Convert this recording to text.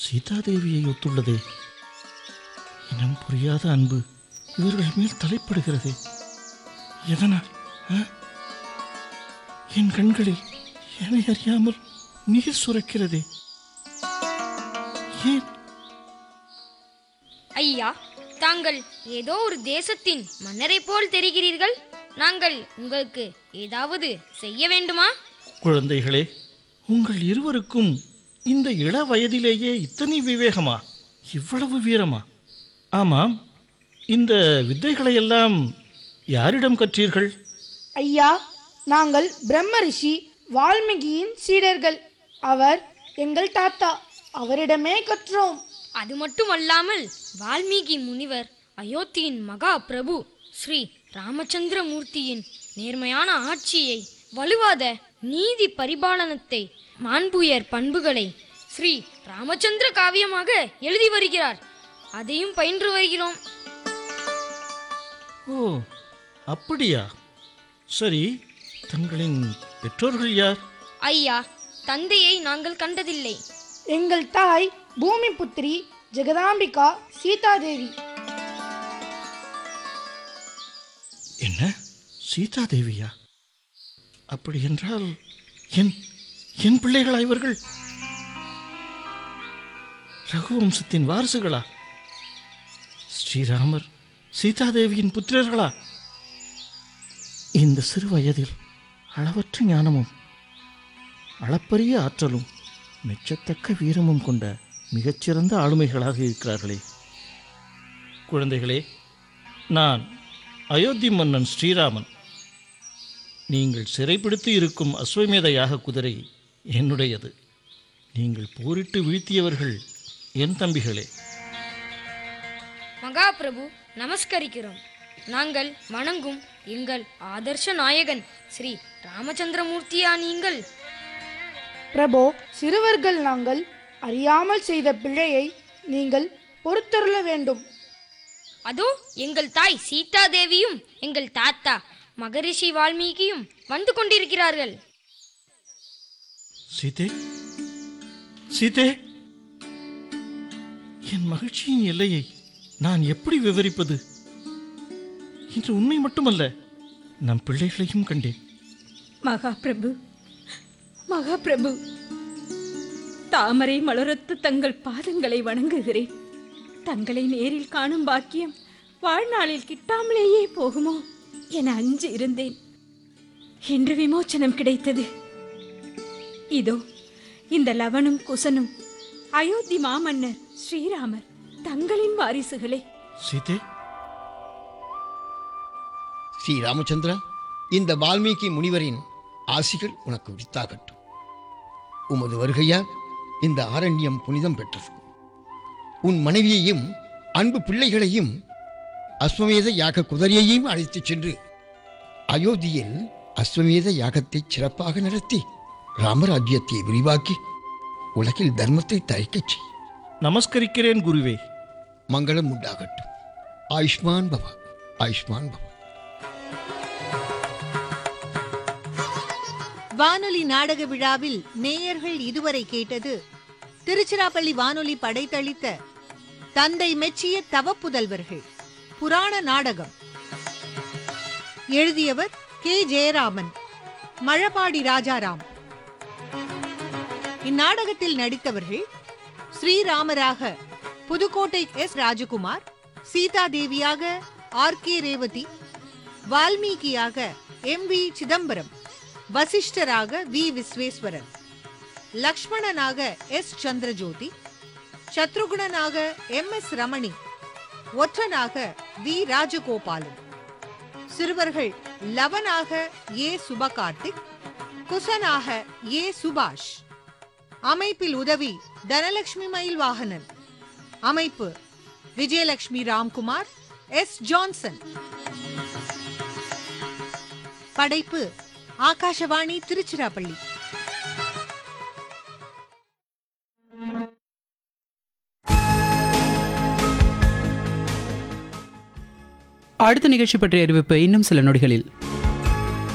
சீதாதேவியை ஒத்துள்ளதே இனம் புரியாத அன்பு இவர்கள் மேல் தலைப்படுகிறது எதனால் ஆ? என் கண்களில் என்னை அறியாமல் நீர் சுரக்கிறதே ஏன் ஐயா தாங்கள் ஏதோ ஒரு தேசத்தின் மன்னரை போல் தெரிகிறீர்கள் நாங்கள் உங்களுக்கு ஏதாவது செய்ய வேண்டுமா குழந்தைகளே உங்கள் இருவருக்கும் இந்த இள வயதிலேயே இத்தனை விவேகமா இவ்வளவு வீரமா ஆமாம் இந்த வித்தைகளை எல்லாம் யாரிடம் கற்றீர்கள் ஐயா நாங்கள் பிரம்ம ரிஷி வால்மீகியின் சீடர்கள் அவர் எங்கள் தாத்தா அவரிடமே கற்றோம் அது மட்டுமல்லாமல் வால்மீகி முனிவர் அயோத்தியின் மகா பிரபு ஸ்ரீ ராமச்சந்திர மூர்த்தியின் நேர்மையான ஆட்சியை வலுவாத நீதி பரிபாலனத்தை மாண்புயர் பண்புகளை ஸ்ரீ ராமச்சந்திர காவியமாக எழுதி வருகிறார் அதையும் பயின்று வருகிறோம் ஓ அப்படியா சரி தங்களின் பெற்றோர்கள் யார் ஐயா தந்தையை நாங்கள் கண்டதில்லை எங்கள் தாய் பூமி புத்திரி ஜெகதாம்பிகா சீதாதேவி என்ன சீதாதேவியா அப்படி என்றால் என் என் பிள்ளைகளா இவர்கள் ரகுவம்சத்தின் வாரிசுகளா ஸ்ரீராமர் சீதாதேவியின் புத்திரர்களா இந்த சிறு வயதில் அளவற்ற ஞானமும் அளப்பரிய ஆற்றலும் மெச்சத்தக்க வீரமும் கொண்ட மிகச்சிறந்த ஆளுமைகளாக இருக்கிறார்களே குழந்தைகளே நான் அயோத்தி மன்னன் ஸ்ரீராமன் நீங்கள் சிறைப்பிடித்து இருக்கும் அஸ்வமேத யாக குதிரை என்னுடையது நீங்கள் போரிட்டு வீழ்த்தியவர்கள் என் தம்பிகளே மகாபிரபு நமஸ்கரிக்கிறோம் நாங்கள் வணங்கும் எங்கள் ஆதர்ஷ நாயகன் ஸ்ரீ ராமச்சந்திரமூர்த்தியா நீங்கள் பிரபோ சிறுவர்கள் நாங்கள் அறியாமல் செய்த பிழையை நீங்கள் பொறுத்தருள வேண்டும் அதோ எங்கள் தாய் சீதா தேவியும் எங்கள் தாத்தா மகரிஷி வால்மீகியும் வந்து கொண்டிருக்கிறார்கள் சீதே சீதே என் மகிழ்ச்சியின் எல்லையை நான் எப்படி விவரிப்பது இன்று உண்மை மட்டுமல்ல நம் பிள்ளைகளையும் கண்டேன் மகாபிரபு மகாபிரபு தாமரை மலரத்து தங்கள் பாதங்களை வணங்குகிறேன் தங்களை நேரில் காணும் பாக்கியம் வாழ்நாளில் கிட்டாமலேயே போகுமோ என அஞ்சு இருந்தேன் இன்று விமோச்சனம் கிடைத்தது இதோ இந்த லவனும் குசனும் அயோத்தி மாமன்னர் ஸ்ரீராமர் தங்களின் வாரிசுகளே சீதே ஸ்ரீ ராமச்சந்திரா இந்த வால்மீகி முனிவரின் ஆசிகள் உனக்கு விரித்தாகட்டும் உமது வருகையால் இந்த ஆரண்யம் புனிதம் பெற்றது உன் மனைவியையும் அன்பு பிள்ளைகளையும் அஸ்வமேத யாக குதிரையையும் அழைத்துச் சென்று அயோத்தியில் அஸ்வமேத யாகத்தை சிறப்பாக நடத்தி ராமராஜ்யத்தை விரிவாக்கி உலகில் தர்மத்தை தழைக்கச் செய் நமஸ்கரிக்கிறேன் குருவே மங்களம் உண்டாகட்டும் ஆயுஷ்மான் பவா ஆயுஷ்மான் பவா வானொலி நாடக விழாவில் நேயர்கள் இதுவரை கேட்டது திருச்சிராப்பள்ளி வானொலி படைத்தளித்த தந்தை மெச்சிய தவப்புதல்வர்கள் புராண நாடகம் எழுதியவர் கே ஜெயராமன் மழபாடி ராஜாராம் இந்நாடகத்தில் நடித்தவர்கள் ஸ்ரீராமராக புதுக்கோட்டை எஸ் ராஜகுமார் சீதா தேவியாக ஆர் கே ரேவதி வால்மீகியாக எம் வி சிதம்பரம் வசிஷ்டராக வி விஸ்வேஸ்வரன் லக்ஷ்மணனாக எஸ் சந்திரஜோதி சத்ருகுணனாக எம் எஸ் ரமணி ஒற்றனாக வி ராஜகோபாலன் சிறுவர்கள் லவனாக ஏ சுபகார்த்திக் குசனாக ஏ சுபாஷ் அமைப்பில் உதவி தனலட்சுமி மயில் வாகனன் அமைப்பு விஜயலட்சுமி ராம்குமார் எஸ் ஜான்சன் படைப்பு ஆகாஷவாணி திருச்சிராப்பள்ளி அடுத்த நிகழ்ச்சி பற்றிய அறிவிப்பு இன்னும் சில நொடிகளில்